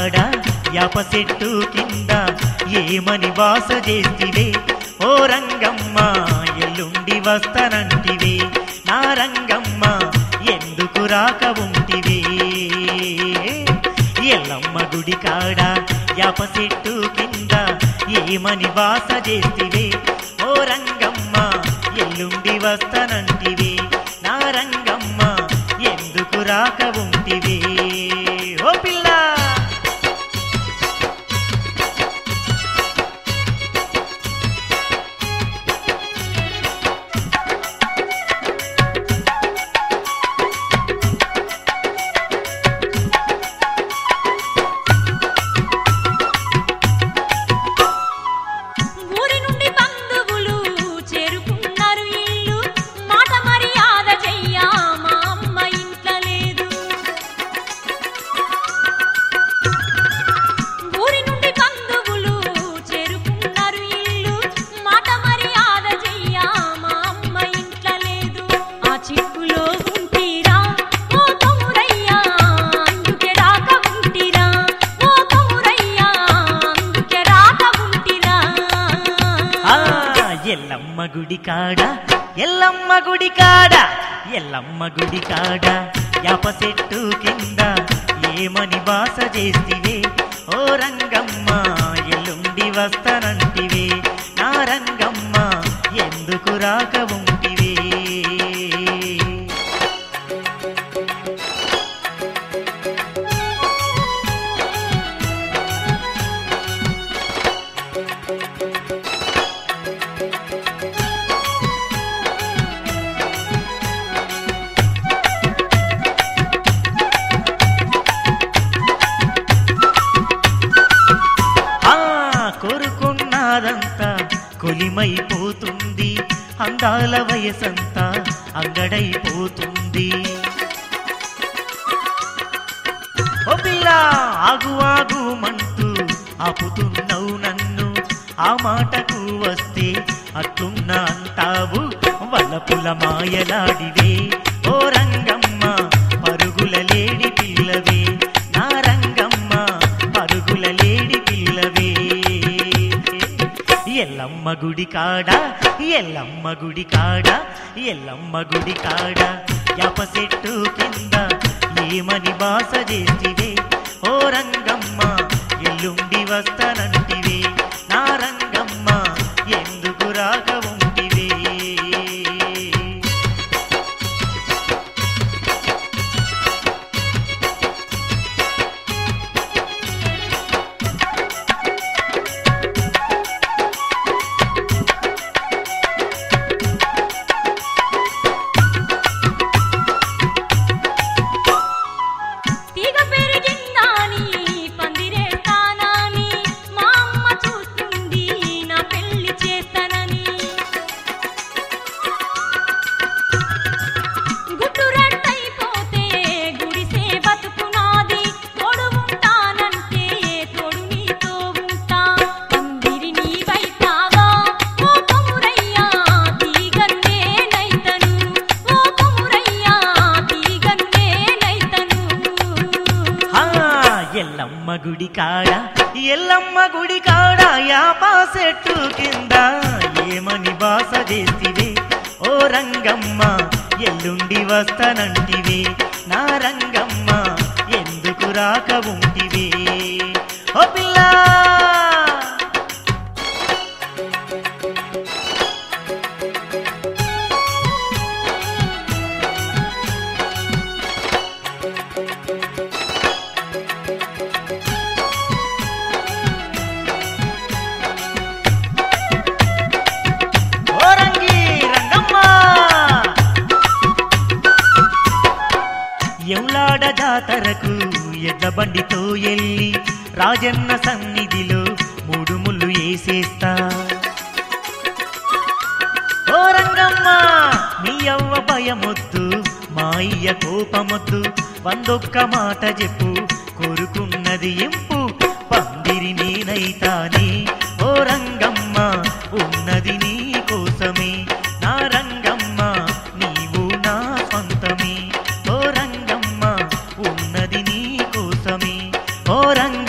కాడ యాప చెట్టు కింద ఏమని వాస చేస్తివే ఓ రంగమ్మ ఎల్లుండి వస్తానంటివే నా రంగమ్మ ఎందుకు రాక ఉంటివే ఎల్లమ్మ గుడి కాడ యాప చెట్టు కింద ఏమని వాస చేస్తివే ఓ రంగమ్మ ఎల్లుండి వస్తానంటివే నా రంగమ్మ ఎందుకు రాక ఉంటివే ఓ పిల్ల ఊరి నుండి బంధువులు చేరుకున్నారు ఇల్లు మాట మర్యాద చెయ్యా మా అమ్మ ఇంట్లో లేదు ఊరి నుండి బంధువులు చేరుకున్నారు ఇల్లు మాట మర్యాద చెయ్యా మా అమ్మ ఇంట్లో లేదు ఆ చిక్కులో ఉంటీరా ఓ తమ్మురయ్యా అందుకే రాక ఉంటిరా ఓ తమ్మురయ్యా అందుకే రాక ఉంటిరా ఆ ఎల్లమ్మ గుడి కాడ ఎల్లమ్మ గుడి కాడ ఎల్లమ్మ గుడి కాడ యాప చెట్టు కింద ఏమని బాస చేస్తివే ఓ రంగమ్మ ఎల్లుండి వస్తానంటివే నా రంగమ్మ ఎందుకు రాక ఉంటివే ఆ కోరుకున్నదంతా కొలిమైపోతుంది అందాల వయసంతా అంగడైపోతుంది ఓ పిల్ల ఆగు ఆగు మంటూ ఆపుతున్నావు నన్ను ఆ మాటకు వస్తే అట్లున్న అంటావు వలపుల మాయలాడివే ఓ రంగమ్మ పరుగుల లేడి పిల్లవే నా రంగమ్మ పరుగుల లేడి పిల్లవే ఎల్లమ్మ గుడి కాడ ఎల్లమ్మ గుడి కాడ ఎల్లమ్మ గుడి కాడ యాప చెట్టు కింద ఏమని బాస చేసివే ఓ రంగమ్మ ఎల్లుండి వస్తానంటివే నా రంగమ్మ ఎందుకు రాక ఉంటివే తీగ పెరిగిందాని పందిరేస్తానని మా అమ్మ చూస్తుంది నా పెళ్లి చేస్తానని గుట్టు రట్టయిపోతే గుడిసే బతుకునాది తోడు ఉంటానంటే తోడు నీతో ఉంటా పందిరి నీవైతావా ఓ కొమురయ్యా తీగను నేనైతను ఓ కొమురయ్యా తీగను నేనైతను ఆ ఎల్లమ్మ గుడి కాడ ఎల్లమ్మ గుడి కాడ యాపా చెట్టు కింద ఏమని బాస చేసివే ఓ రంగమ్మ ఎల్లుండి వస్తానంటివే నా రంగమ్మ ఎందుకు రాక ఉంటివే ఓ పిల్ల ఓ రంగి రంగమ్మ ఎవులాడ జాతరకు ఎడ్ల బండితో ఎల్లి రాజన్న సన్నిధిలో మూడు ముళ్ళు వేసేస్తా ఓ రంగమ్మ మీ అవ్వ భయమొద్దు మా అయ్య కోపమొద్దు వందొక్క మాట చెప్పు కోరుకున్నది ఇంపు పందిరి నేనైతానే ఓ రంగమ్మ ఉన్నది నీ కోసమే నా రంగమ్మ నీవు నా సొంతమే ఓ రంగమ్మ ఉన్నది నీ కోసమే ఓ రంగ